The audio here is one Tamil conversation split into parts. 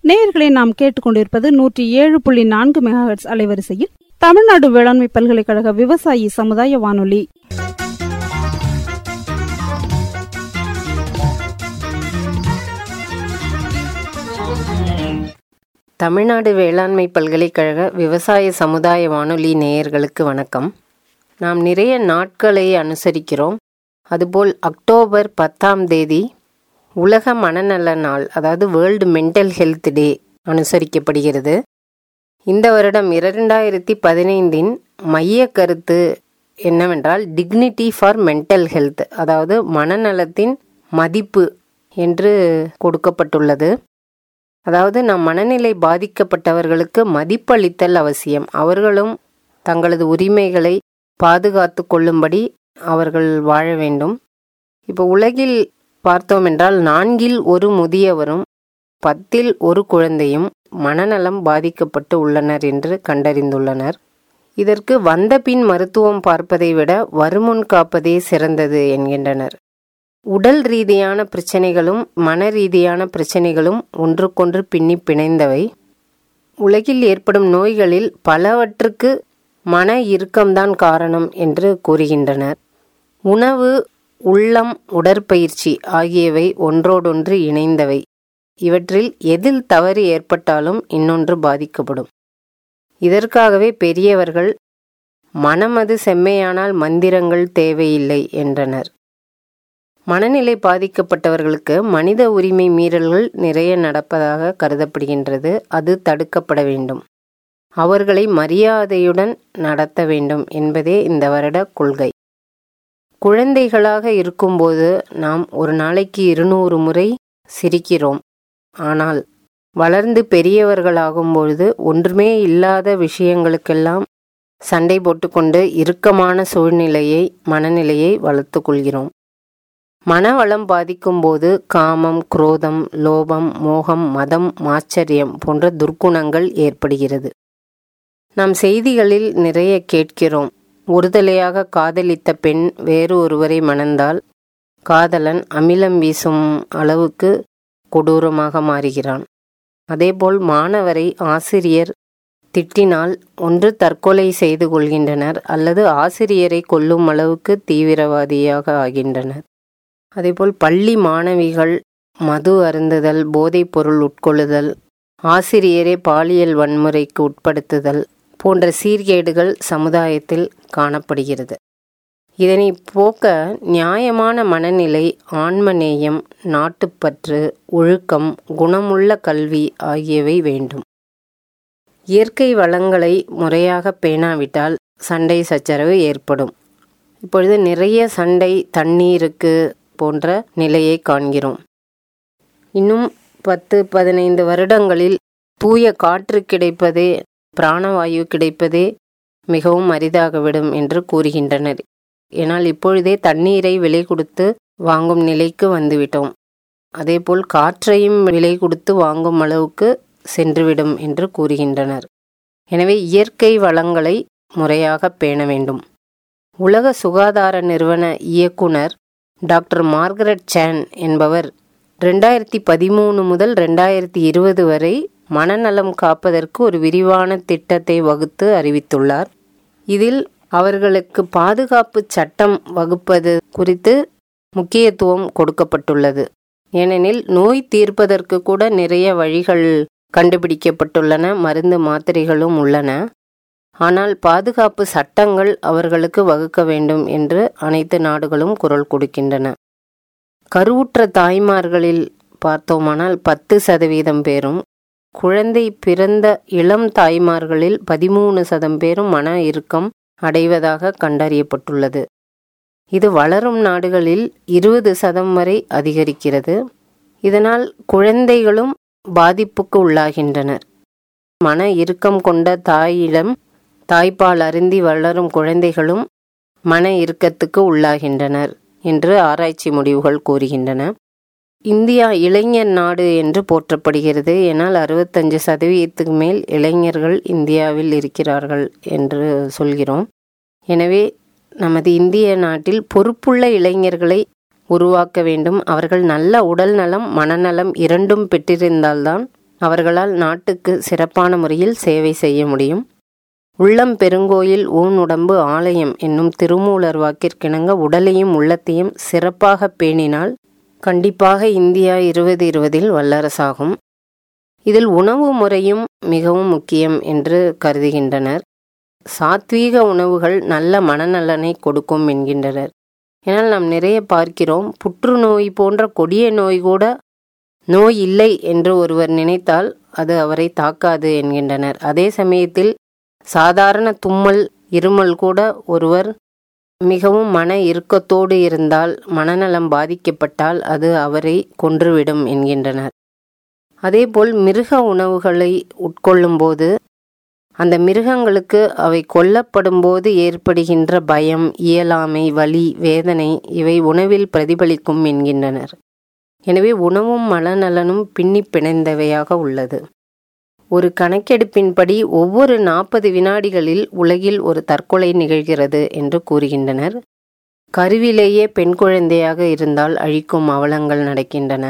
நேயர்களை நாம் கேட்டுக்கொண்டிருப்பது நூற்றி ஏழு புள்ளி நான்கு மெகாஹெட்ஸ் அலைவரிசையில் தமிழ்நாடு வேளாண்மை பல்கலைக்கழக விவசாயி சமுதாய வானொலி தமிழ்நாடு வேளாண்மை பல்கலைக்கழக விவசாய சமுதாய வானொலி நேயர்களுக்கு வணக்கம் நாம் நிறைய நாட்களை அனுசரிக்கிறோம் அதுபோல் அக்டோபர் பத்தாம் தேதி உலக மனநல நாள் அதாவது வேர்ல்டு மென்டல் ஹெல்த் டே அனுசரிக்கப்படுகிறது இந்த வருடம் இரண்டாயிரத்தி பதினைந்தின் மைய கருத்து என்னவென்றால் டிக்னிட்டி ஃபார் மென்டல் ஹெல்த் அதாவது மனநலத்தின் மதிப்பு என்று கொடுக்கப்பட்டுள்ளது அதாவது நம் மனநிலை பாதிக்கப்பட்டவர்களுக்கு மதிப்பளித்தல் அவசியம் அவர்களும் தங்களது உரிமைகளை பாதுகாத்து கொள்ளும்படி அவர்கள் வாழ வேண்டும் இப்போ உலகில் பார்த்தோம் என்றால் நான்கில் ஒரு முதியவரும் பத்தில் ஒரு குழந்தையும் மனநலம் பாதிக்கப்பட்டு உள்ளனர் என்று கண்டறிந்துள்ளனர் இதற்கு வந்த பின் மருத்துவம் பார்ப்பதை விட வருமுன் காப்பதே சிறந்தது என்கின்றனர் உடல் ரீதியான பிரச்சனைகளும் மன ரீதியான பிரச்சனைகளும் ஒன்றுக்கொன்று பின்னி பிணைந்தவை உலகில் ஏற்படும் நோய்களில் பலவற்றுக்கு மன இறுக்கம்தான் காரணம் என்று கூறுகின்றனர் உணவு உள்ளம் உடற்பயிற்சி ஆகியவை ஒன்றோடொன்று இணைந்தவை இவற்றில் எதில் தவறு ஏற்பட்டாலும் இன்னொன்று பாதிக்கப்படும் இதற்காகவே பெரியவர்கள் மனமது செம்மையானால் மந்திரங்கள் தேவையில்லை என்றனர் மனநிலை பாதிக்கப்பட்டவர்களுக்கு மனித உரிமை மீறல்கள் நிறைய நடப்பதாக கருதப்படுகின்றது அது தடுக்கப்பட வேண்டும் அவர்களை மரியாதையுடன் நடத்த வேண்டும் என்பதே இந்த வருட கொள்கை குழந்தைகளாக இருக்கும்போது நாம் ஒரு நாளைக்கு இருநூறு முறை சிரிக்கிறோம் ஆனால் வளர்ந்து பெரியவர்களாகும் பொழுது ஒன்றுமே இல்லாத விஷயங்களுக்கெல்லாம் சண்டை போட்டுக்கொண்டு இறுக்கமான சூழ்நிலையை மனநிலையை வளர்த்து கொள்கிறோம் மனவளம் பாதிக்கும் போது காமம் குரோதம் லோபம் மோகம் மதம் மாச்சரியம் போன்ற துர்க்குணங்கள் ஏற்படுகிறது நாம் செய்திகளில் நிறைய கேட்கிறோம் ஒருதலையாக காதலித்த பெண் வேறு ஒருவரை மணந்தால் காதலன் அமிலம் வீசும் அளவுக்கு கொடூரமாக மாறுகிறான் அதேபோல் மாணவரை ஆசிரியர் திட்டினால் ஒன்று தற்கொலை செய்து கொள்கின்றனர் அல்லது ஆசிரியரை கொல்லும் அளவுக்கு தீவிரவாதியாக ஆகின்றனர் அதேபோல் பள்ளி மாணவிகள் மது அருந்துதல் போதைப் பொருள் உட்கொள்ளுதல் ஆசிரியரை பாலியல் வன்முறைக்கு உட்படுத்துதல் போன்ற சீர்கேடுகள் சமுதாயத்தில் காணப்படுகிறது இதனை போக்க நியாயமான மனநிலை ஆன்மநேயம் நாட்டுப்பற்று ஒழுக்கம் குணமுள்ள கல்வி ஆகியவை வேண்டும் இயற்கை வளங்களை முறையாக பேணாவிட்டால் சண்டை சச்சரவு ஏற்படும் இப்பொழுது நிறைய சண்டை தண்ணீருக்கு போன்ற நிலையை காண்கிறோம் இன்னும் பத்து பதினைந்து வருடங்களில் தூய காற்று கிடைப்பதே பிராணவாயு கிடைப்பதே மிகவும் அரிதாகவிடும் என்று கூறுகின்றனர் ஏனால் இப்பொழுதே தண்ணீரை விலை கொடுத்து வாங்கும் நிலைக்கு வந்துவிட்டோம் அதேபோல் காற்றையும் விலை கொடுத்து வாங்கும் அளவுக்கு சென்றுவிடும் என்று கூறுகின்றனர் எனவே இயற்கை வளங்களை முறையாக பேண வேண்டும் உலக சுகாதார நிறுவன இயக்குனர் டாக்டர் மார்கரெட் சேன் என்பவர் ரெண்டாயிரத்தி பதிமூணு முதல் ரெண்டாயிரத்தி இருபது வரை மனநலம் காப்பதற்கு ஒரு விரிவான திட்டத்தை வகுத்து அறிவித்துள்ளார் இதில் அவர்களுக்கு பாதுகாப்பு சட்டம் வகுப்பது குறித்து முக்கியத்துவம் கொடுக்கப்பட்டுள்ளது ஏனெனில் நோய் தீர்ப்பதற்கு கூட நிறைய வழிகள் கண்டுபிடிக்கப்பட்டுள்ளன மருந்து மாத்திரைகளும் உள்ளன ஆனால் பாதுகாப்பு சட்டங்கள் அவர்களுக்கு வகுக்க வேண்டும் என்று அனைத்து நாடுகளும் குரல் கொடுக்கின்றன கருவுற்ற தாய்மார்களில் பார்த்தோமானால் பத்து சதவீதம் பேரும் குழந்தை பிறந்த இளம் தாய்மார்களில் பதிமூணு சதம் பேரும் மன இறுக்கம் அடைவதாக கண்டறியப்பட்டுள்ளது இது வளரும் நாடுகளில் இருபது சதம் வரை அதிகரிக்கிறது இதனால் குழந்தைகளும் பாதிப்புக்கு உள்ளாகின்றனர் மன இறுக்கம் கொண்ட தாயிடம் தாய்ப்பால் அருந்தி வளரும் குழந்தைகளும் மன இறுக்கத்துக்கு உள்ளாகின்றனர் என்று ஆராய்ச்சி முடிவுகள் கூறுகின்றன இந்தியா இளைஞர் நாடு என்று போற்றப்படுகிறது ஏனால் அறுபத்தஞ்சு சதவீதத்துக்கு மேல் இளைஞர்கள் இந்தியாவில் இருக்கிறார்கள் என்று சொல்கிறோம் எனவே நமது இந்திய நாட்டில் பொறுப்புள்ள இளைஞர்களை உருவாக்க வேண்டும் அவர்கள் நல்ல உடல் நலம் மனநலம் இரண்டும் பெற்றிருந்தால்தான் அவர்களால் நாட்டுக்கு சிறப்பான முறையில் சேவை செய்ய முடியும் உள்ளம் பெருங்கோயில் ஊன் உடம்பு ஆலயம் என்னும் திருமூலர் வாக்கிற்கிணங்க உடலையும் உள்ளத்தையும் சிறப்பாக பேணினால் கண்டிப்பாக இந்தியா இருபது இருபதில் வல்லரசாகும் இதில் உணவு முறையும் மிகவும் முக்கியம் என்று கருதுகின்றனர் சாத்வீக உணவுகள் நல்ல மனநலனை கொடுக்கும் என்கின்றனர் ஏனால் நாம் நிறைய பார்க்கிறோம் புற்றுநோய் போன்ற கொடிய நோய் கூட நோய் இல்லை என்று ஒருவர் நினைத்தால் அது அவரை தாக்காது என்கின்றனர் அதே சமயத்தில் சாதாரண தும்மல் இருமல் கூட ஒருவர் மிகவும் மன இறுக்கத்தோடு இருந்தால் மனநலம் பாதிக்கப்பட்டால் அது அவரை கொன்றுவிடும் என்கின்றனர் அதேபோல் மிருக உணவுகளை உட்கொள்ளும்போது அந்த மிருகங்களுக்கு அவை கொல்லப்படும் போது ஏற்படுகின்ற பயம் இயலாமை வலி வேதனை இவை உணவில் பிரதிபலிக்கும் என்கின்றனர் எனவே உணவும் மனநலனும் பின்னி பிணைந்தவையாக உள்ளது ஒரு கணக்கெடுப்பின்படி ஒவ்வொரு நாற்பது வினாடிகளில் உலகில் ஒரு தற்கொலை நிகழ்கிறது என்று கூறுகின்றனர் கருவிலேயே பெண் குழந்தையாக இருந்தால் அழிக்கும் அவலங்கள் நடக்கின்றன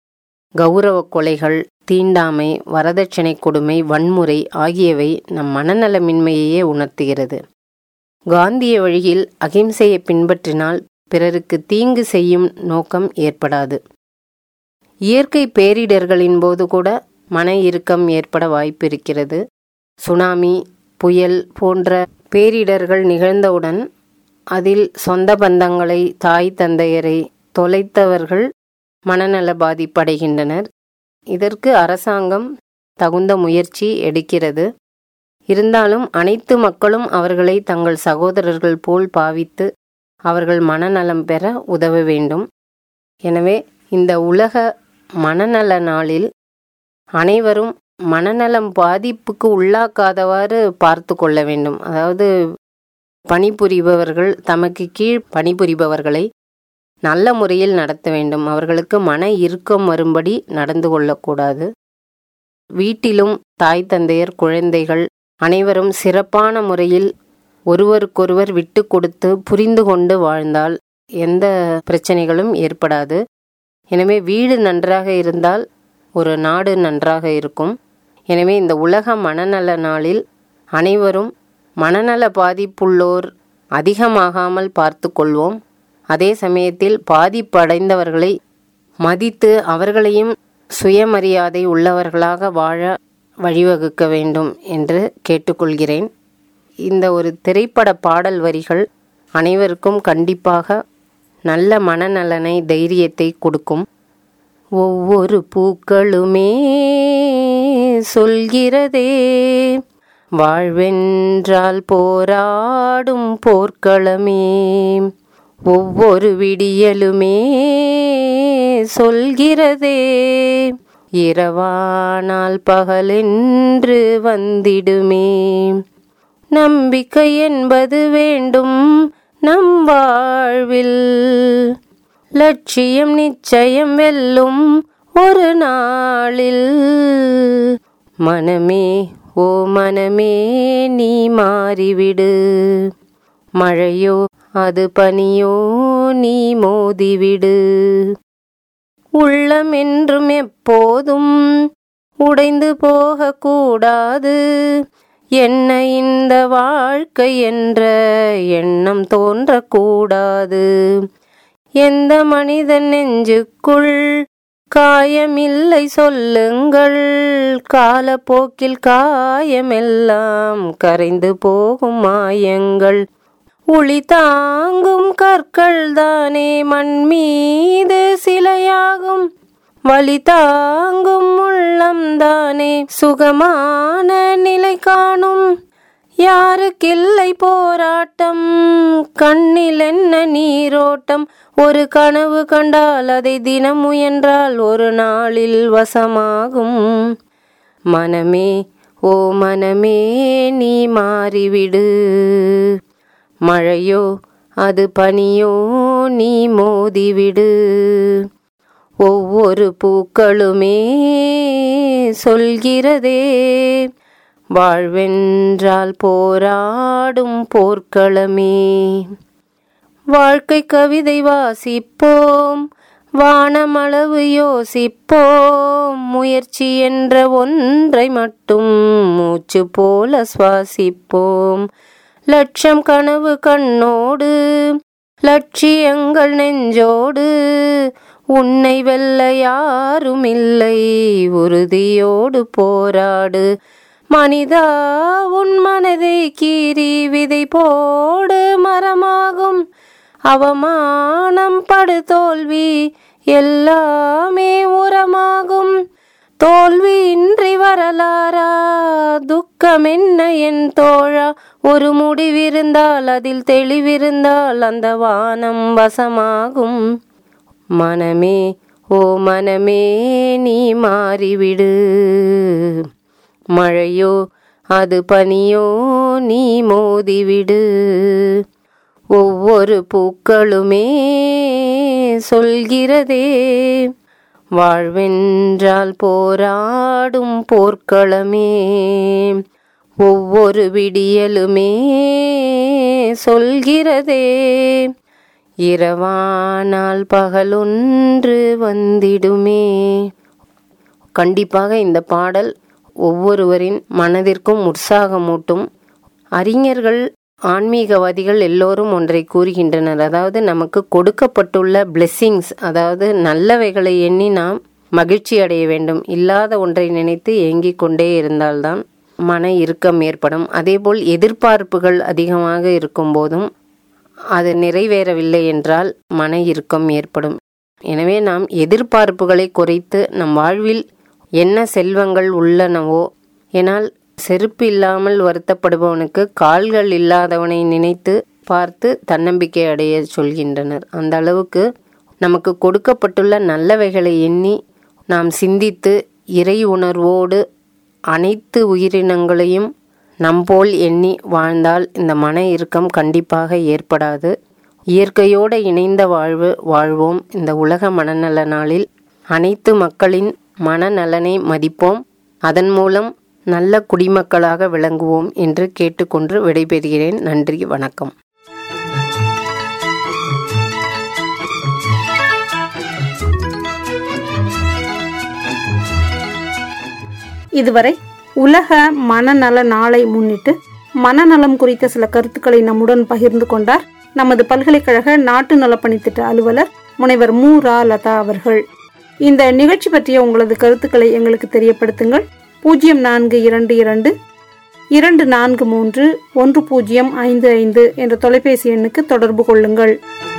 கௌரவ கொலைகள் தீண்டாமை வரதட்சணை கொடுமை வன்முறை ஆகியவை நம் மனநலமின்மையையே உணர்த்துகிறது காந்திய வழியில் அகிம்சையை பின்பற்றினால் பிறருக்கு தீங்கு செய்யும் நோக்கம் ஏற்படாது இயற்கை பேரிடர்களின் போது கூட மன இறுக்கம் ஏற்பட வாய்ப்பு இருக்கிறது சுனாமி புயல் போன்ற பேரிடர்கள் நிகழ்ந்தவுடன் அதில் சொந்த பந்தங்களை தாய் தந்தையரை தொலைத்தவர்கள் மனநல பாதிப்படைகின்றனர் இதற்கு அரசாங்கம் தகுந்த முயற்சி எடுக்கிறது இருந்தாலும் அனைத்து மக்களும் அவர்களை தங்கள் சகோதரர்கள் போல் பாவித்து அவர்கள் மனநலம் பெற உதவ வேண்டும் எனவே இந்த உலக மனநல நாளில் அனைவரும் மனநலம் பாதிப்புக்கு உள்ளாக்காதவாறு பார்த்து கொள்ள வேண்டும் அதாவது பணிபுரிபவர்கள் தமக்கு கீழ் பணிபுரிபவர்களை நல்ல முறையில் நடத்த வேண்டும் அவர்களுக்கு மன இறுக்கம் வரும்படி நடந்து கொள்ளக்கூடாது வீட்டிலும் தாய் தந்தையர் குழந்தைகள் அனைவரும் சிறப்பான முறையில் ஒருவருக்கொருவர் விட்டு கொடுத்து புரிந்து கொண்டு வாழ்ந்தால் எந்த பிரச்சனைகளும் ஏற்படாது எனவே வீடு நன்றாக இருந்தால் ஒரு நாடு நன்றாக இருக்கும் எனவே இந்த உலக மனநல நாளில் அனைவரும் மனநல பாதிப்புள்ளோர் அதிகமாகாமல் பார்த்து கொள்வோம் அதே சமயத்தில் பாதிப்படைந்தவர்களை மதித்து அவர்களையும் சுயமரியாதை உள்ளவர்களாக வாழ வழிவகுக்க வேண்டும் என்று கேட்டுக்கொள்கிறேன் இந்த ஒரு திரைப்பட பாடல் வரிகள் அனைவருக்கும் கண்டிப்பாக நல்ல மனநலனை தைரியத்தை கொடுக்கும் ஒவ்வொரு பூக்களுமே சொல்கிறதே வாழ்வென்றால் போராடும் போர்க்களமே ஒவ்வொரு விடியலுமே சொல்கிறதே இரவானால் பகலென்று வந்திடுமே நம்பிக்கை என்பது வேண்டும் நம் வாழ்வில் லட்சியம் நிச்சயம் வெல்லும் ஒரு நாளில் மனமே ஓ மனமே நீ மாறிவிடு மழையோ அது பனியோ நீ மோதிவிடு உள்ளம் என்றும் எப்போதும் உடைந்து போகக்கூடாது என்ன இந்த வாழ்க்கை என்ற எண்ணம் தோன்றக்கூடாது எந்த மனிதன் நெஞ்சுக்குள் காயமில்லை சொல்லுங்கள் காலப்போக்கில் காயமெல்லாம் கரைந்து போகும் மாயங்கள் உளி தாங்கும் கற்கள் தானே மண் மீது சிலையாகும் வலி தாங்கும் உள்ளம் தானே சுகமான நிலை காணும் யாருக்கில்லை போராட்டம் கண்ணில் என்ன நீரோட்டம் ஒரு கனவு கண்டால் அதை தினம் முயன்றால் ஒரு நாளில் வசமாகும் மனமே ஓ மனமே நீ மாறிவிடு மழையோ அது பனியோ நீ மோதிவிடு ஒவ்வொரு பூக்களுமே சொல்கிறதே வாழ்வென்றால் போராடும் போர்க்களமே வாழ்க்கை கவிதை வாசிப்போம் வானமளவு யோசிப்போம் முயற்சி என்ற ஒன்றை மட்டும் மூச்சு போல சுவாசிப்போம் லட்சம் கனவு கண்ணோடு லட்சியங்கள் நெஞ்சோடு உன்னை வெல்ல யாரும் இல்லை உறுதியோடு போராடு மனிதா உன் மனதை கீறி விதை போடு மரமாகும் அவமானம் படு தோல்வி எல்லாமே உரமாகும் தோல்வியின்றி வரலாரா துக்கம் என்ன என் தோழா ஒரு முடிவிருந்தால் அதில் தெளிவிருந்தால் அந்த வானம் வசமாகும் மனமே ஓ மனமே நீ மாறிவிடு மழையோ அது பனியோ நீ மோதிவிடு ஒவ்வொரு பூக்களுமே சொல்கிறதே வாழ்வென்றால் போராடும் போர்க்களமே ஒவ்வொரு விடியலுமே சொல்கிறதே இரவானால் பகலொன்று வந்திடுமே கண்டிப்பாக இந்த பாடல் ஒவ்வொருவரின் மனதிற்கும் உற்சாகமூட்டும் அறிஞர்கள் ஆன்மீகவாதிகள் எல்லோரும் ஒன்றை கூறுகின்றனர் அதாவது நமக்கு கொடுக்கப்பட்டுள்ள பிளெஸ்ஸிங்ஸ் அதாவது நல்லவைகளை எண்ணி நாம் மகிழ்ச்சி அடைய வேண்டும் இல்லாத ஒன்றை நினைத்து ஏங்கிக் கொண்டே இருந்தால்தான் மன இறுக்கம் ஏற்படும் அதேபோல் எதிர்பார்ப்புகள் அதிகமாக இருக்கும் போதும் அது நிறைவேறவில்லை என்றால் மன இறுக்கம் ஏற்படும் எனவே நாம் எதிர்பார்ப்புகளை குறைத்து நம் வாழ்வில் என்ன செல்வங்கள் உள்ளனவோ எனால் செருப்பு இல்லாமல் வருத்தப்படுபவனுக்கு கால்கள் இல்லாதவனை நினைத்து பார்த்து தன்னம்பிக்கை அடைய சொல்கின்றனர் அந்த அளவுக்கு நமக்கு கொடுக்கப்பட்டுள்ள நல்லவைகளை எண்ணி நாம் சிந்தித்து இறை உணர்வோடு அனைத்து உயிரினங்களையும் நம்போல் எண்ணி வாழ்ந்தால் இந்த மன இறுக்கம் கண்டிப்பாக ஏற்படாது இயற்கையோடு இணைந்த வாழ்வு வாழ்வோம் இந்த உலக மனநல நாளில் அனைத்து மக்களின் மனநலனை மதிப்போம் அதன் மூலம் நல்ல குடிமக்களாக விளங்குவோம் என்று கேட்டுக்கொண்டு விடைபெறுகிறேன் நன்றி வணக்கம் இதுவரை உலக மனநல நாளை முன்னிட்டு மனநலம் குறித்த சில கருத்துக்களை நம்முடன் பகிர்ந்து கொண்டார் நமது பல்கலைக்கழக நாட்டு நலப்பணித்திட்ட அலுவலர் முனைவர் மு ரா லதா அவர்கள் இந்த நிகழ்ச்சி பற்றிய உங்களது கருத்துக்களை எங்களுக்கு தெரியப்படுத்துங்கள் பூஜ்ஜியம் நான்கு இரண்டு இரண்டு இரண்டு நான்கு மூன்று ஒன்று பூஜ்ஜியம் ஐந்து ஐந்து என்ற தொலைபேசி எண்ணுக்கு தொடர்பு கொள்ளுங்கள்